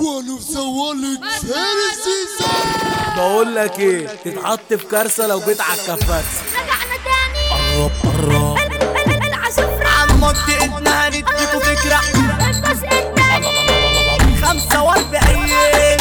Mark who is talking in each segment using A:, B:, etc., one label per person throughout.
A: وانا في زوالك سيرسي
B: بقول لك ايه تتحط في كارثه لو جيت على الكفات
C: رجعنا تاني
B: قرب قرب
C: العصفرة
D: عن منطقتنا هنديكوا فكرة
C: بس انت
D: خمسة واربعين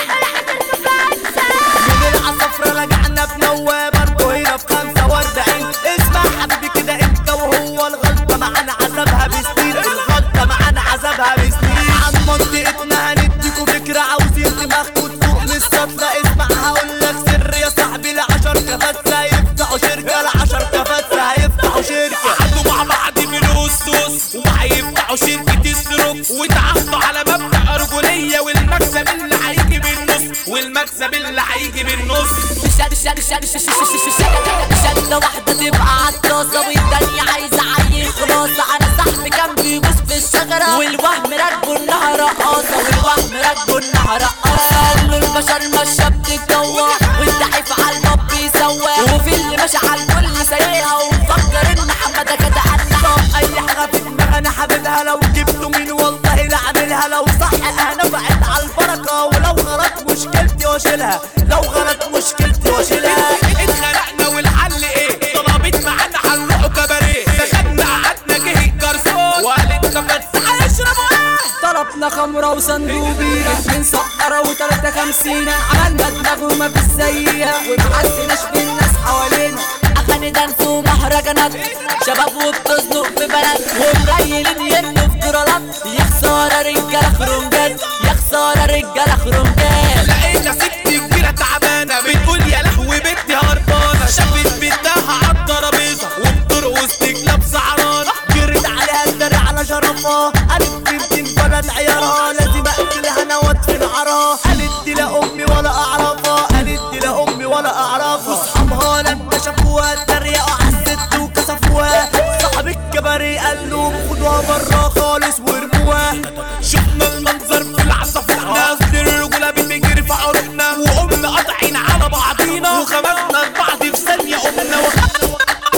D: من العصفرة رجعنا بنواه برضه هنا في خمسة واربعين اسمع حبيبي كده انت وهو الغلطة معانا عذابها بسنين الغلطة معانا عذابها بسنين عن منطقتنا هنديكوا فكرة عاوزين دماغكوا تفوق من السطلة اسمع هقول لك سر يا صاحبي لعشر كفات هيفتحوا شركة لعشر كفات هيفتحوا شركة
E: قعدوا مع بعض من الأسس وما هيفتحوا شركة السلوك واتعاقدوا على مبدأ رجولية والمكسب اللي هيجي بالنص والمكسب اللي هيجي بالنص
F: شد شد شد شد شد شد شد واحدة تبقى عطاسة والتانية عايزة عيل خلاصة أنا صاحبي كان بيبوس في الشجرة والوهم راكبه إنها رقاصة والوهم راكبه إنها رقاصة قالوا البشر ماشية بتتجوع والضعيف على المب بيسوى وفي اللي ماشي على الكل سايقها ومفكر إن حمادة كده عنها
D: اي حاجه في دماغي انا حاببها لو جبته مين والله لا اعملها لو صح انا بعد على البركه ولو غلط مشكلتي واشيلها لو غلط مشكلتي واشيلها
E: اتخلقنا والحل ايه طلبت معانا هنروحوا كباريه دخلنا قعدنا جه الجرسون وقالت كفت هيشربوا ايه
F: طلبنا خمرة وصندوق بيرة من سقرة وتلاتة خمسين عملنا دماغ وما فيش زيها ومحسناش بالناس حوالينا أغاني دانس ومهرجانات شباب وبتزنق في بلد ومريلين يرنوا في جرالات يا خسارة رجالة خرنجات يا خسارة رجالة خرنجات
E: لقينا ست كبيرة تعبانة بتقول يا لهوي بنتي هربانة شافت بنتها على الترابيزة وبترقص تكلب سعرانة
D: جريت عليها الدرع على شرفها قالت بنتي انفلت عيارها لازم اقتلها انا وادفن عرها قالت دي لا امي ولا اعرفها قالت دي لا امي ولا اعرفها واصحابها لما شافوها اتريقوا على الست وكسفوها صاحب الكباري قال لهم خدوها برا خالص وارموها
E: شفنا المنظر في العصافرة ناس الرجولة بتجري في عروقنا وقمنا قاطعين على بعضينا وخمسنا البعض في ثانية قمنا وخ-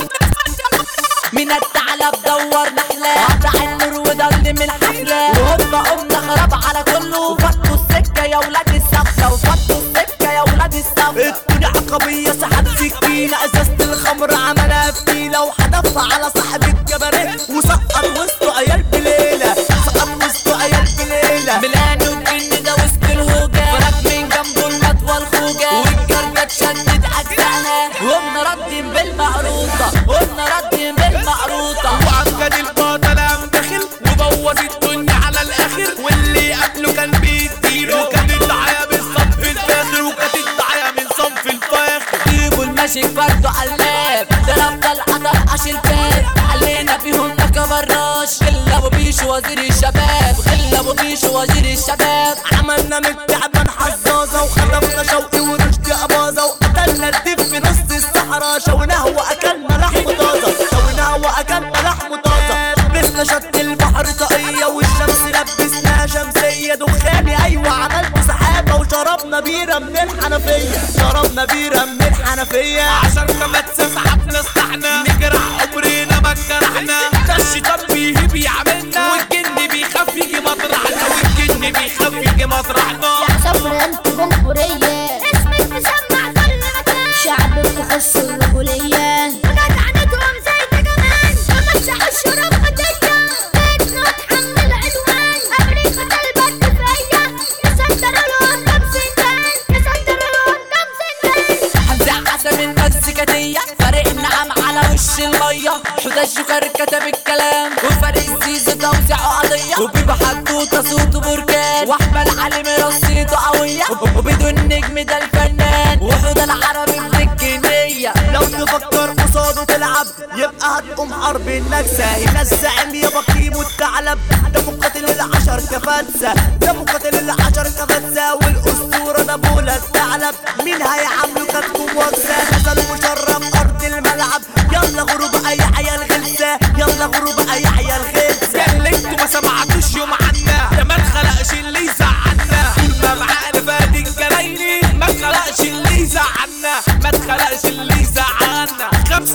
F: من الثعلب دورنا حلاه قطع النور وضل من حفلة وهم قمنا خراب على كله وفضوا السكة يا ولاد السفة وفضوا السكة يا ولاد السفة
D: الدنيا عقبية سحب سكينة ازازة الخمر عملها فتيلة وحدفها على صاحب الكباريه وسقط وسطه عيال بليلة سقط وسطه عيال بليلة
F: ميلانو الجن ده وسط الهوجة فرق من جنبه المطوى الخوجة والجردة تشدد أجزائها وقمنا ردين بالمقروطة قمنا ردين بالمقروطة
E: وعمجد البطل قام داخل وبوظ الدنيا على الاخر واللي قبله كان بيديله وكانت الدعاية بالصنف الفاخر وكانت الدعاية من صنف الفاخر
F: جيبوا الماجيك برضو قلاب ضرب طلقة طرقش الباب علينا بيهم ما كبراش غلا ابو بيشو وزير الشباب غلا ابو بيشو وزير الشباب
D: عملنا من تعبان حزازة وخطفنا شوقي ورشدي أباظة وقتلنا الدب في نص الصحراء شويناه وأكلنا لحم طازة شويناه وأكلنا لحم طازة لبسنا شط البحر طاقية والشمس لبسناها شمسية دخاني أيوة عملت سحابة وشربنا بيرة من الحنفية شربنا بيرة من الحنفية
E: عشان كما تسعبنا استحنا نجرح عمرنا ما اتجرحنا ده الشيطان بيهيب يعملنا والجن بيخاف يجي مطرحنا والجن بيخاف يجي مطرحنا
C: صبر انت جمهورية اسمك مسمع كل مكان شعب بتخص الرجولية بجد عنتهم زي كمان بمسح الشراب خدية بيتنا وتحمل عدوان امريكا طلبت فيا يصدر لهم كم سنتين يصدر لهم كم سنتين
F: حمزة حسن المزيكاتية فريق النعم على وش المية حدى الجوكر كتب الكلام وفريق الزيزو توزيعه قضية وبيبقى حدوتة صوته بركان واحمد علي مرصيته قوية وبدون نجم ده الفنان وحدى العربي من الجنية
D: لو تفكر قصاده تلعب يبقى هتقوم حرب النكسة هنا الزعيم يا بكيم والثعلب ده مقاتل العشر كفاتسة ده مقاتل العشر كفاتسة والأسطورة ده بولا الثعلب مين هيعملوا كاتكم وكسة نزل مشرف أرض الملعب يلا غروب أي عيال غلسة يلا غروب أي عيال غلسة
E: يا اللي انتوا ما سمعتوش يوم عنا ده ما اتخلقش اللي يزعلنا طول ما معانا فادي الجرايني ما اتخلقش اللي يزعلنا ما اتخلقش اللي يزعلنا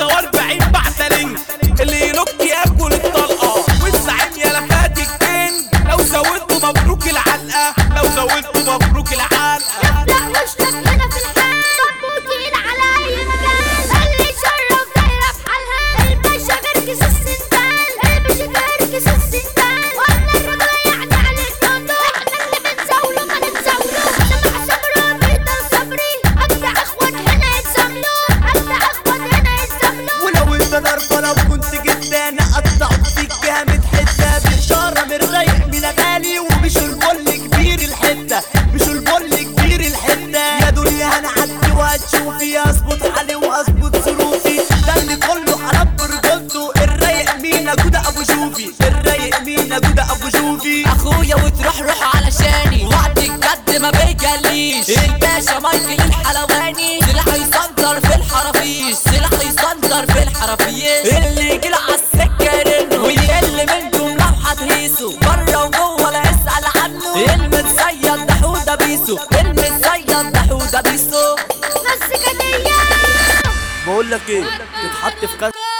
E: 45 بعتلين اللي ينك ياكل الطلقه والزعيم يا لفات الكينج لو زودتوا مبروك العلقه لو خمسة وانتوا مبروك العالقة
C: لا وشك هنا في الحال صبوتين على اي مكان اللي يشرف دايره بحالها الباشا غيركس السندال الباشا غيركس السندال وانا الرجل يعني عليك نضال احنا اللي بنزاوله ما نتزاوله سمع صبره بيضه وصبري اجدع اخوان هنا يتزاملوا اجدع اخوان هنا يتزاملوا
D: ولو انت ضربة لو كنت جدان اقطع فيك جامد حتة بإشارة من رايق من غالي ومش الكل كبير الحتة مش الكل كبير الحتة يا دنيا هنعدي وهتشوفي اظبط حالي واظبط ظروفي ده اللي كله حرب برجولته الرايق مين جودة ابو شوفي الرايق مين جودة ابو شوفي
F: اخويا وتروح روح علشاني وقت الجد ما بيجليش الباشا مايكل الحلواني سلاح يسنطر في الحرافيش سلاح يسنطر في الحرافيش اللي يجي له عالسكه رنه ويقل منكم لو هتهيسوا بره وجوه لا اسال عنه المتصيد ده حوده بيسو المتصيد ده حوده بيسو
C: نص كديه
D: بقول لك ايه تتحط في كاس